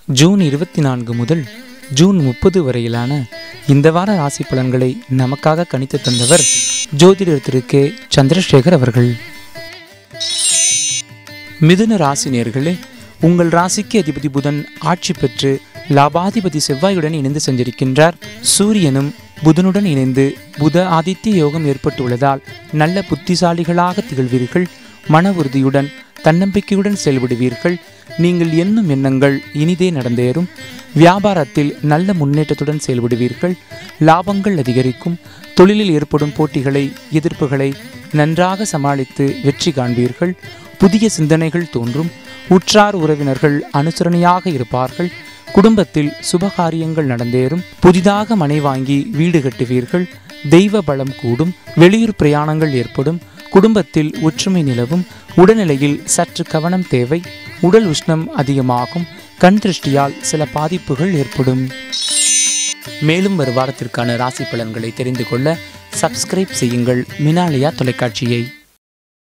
June இருபத்தி நான்கு முதல் ஜூன் முப்பது வரையிலான இந்த வார ராசி பலன்களை நமக்காக கணித்து தந்தவர் ஜோதிடர் திரு கே சந்திரசேகர் அவர்கள் மிதுன ராசி நேர்களே உங்கள் ராசிக்கு அதிபதி புதன் ஆட்சி பெற்று லாபாதிபதி செவ்வாயுடன் இணைந்து சென்றிருக்கின்றார் சூரியனும் புதனுடன் இணைந்து புத ஆதித்ய யோகம் ஏற்பட்டுள்ளதால் நல்ல புத்திசாலிகளாக திகழ்வீர்கள் மன உறுதியுடன் தன்னம்பிக்கையுடன் செயல்படுவீர்கள் நீங்கள் எண்ணும் எண்ணங்கள் இனிதே நடந்தேறும் வியாபாரத்தில் நல்ல முன்னேற்றத்துடன் செயல்படுவீர்கள் லாபங்கள் அதிகரிக்கும் தொழிலில் ஏற்படும் போட்டிகளை எதிர்ப்புகளை நன்றாக சமாளித்து வெற்றி காண்பீர்கள் புதிய சிந்தனைகள் தோன்றும் உற்றார் உறவினர்கள் அனுசரணையாக இருப்பார்கள் குடும்பத்தில் சுபகாரியங்கள் நடந்தேறும் புதிதாக மனை வாங்கி வீடு கட்டுவீர்கள் தெய்வ பலம் கூடும் வெளியூர் பிரயாணங்கள் ஏற்படும் குடும்பத்தில் ஒற்றுமை நிலவும் உடல்நிலையில் சற்று கவனம் தேவை உடல் உஷ்ணம் அதிகமாகும் கண் திருஷ்டியால் சில பாதிப்புகள் ஏற்படும் மேலும் ஒரு வாரத்திற்கான ராசி பலன்களை தெரிந்து கொள்ள சப்ஸ்கிரைப் செய்யுங்கள் மினாலயா தொலைக்காட்சியை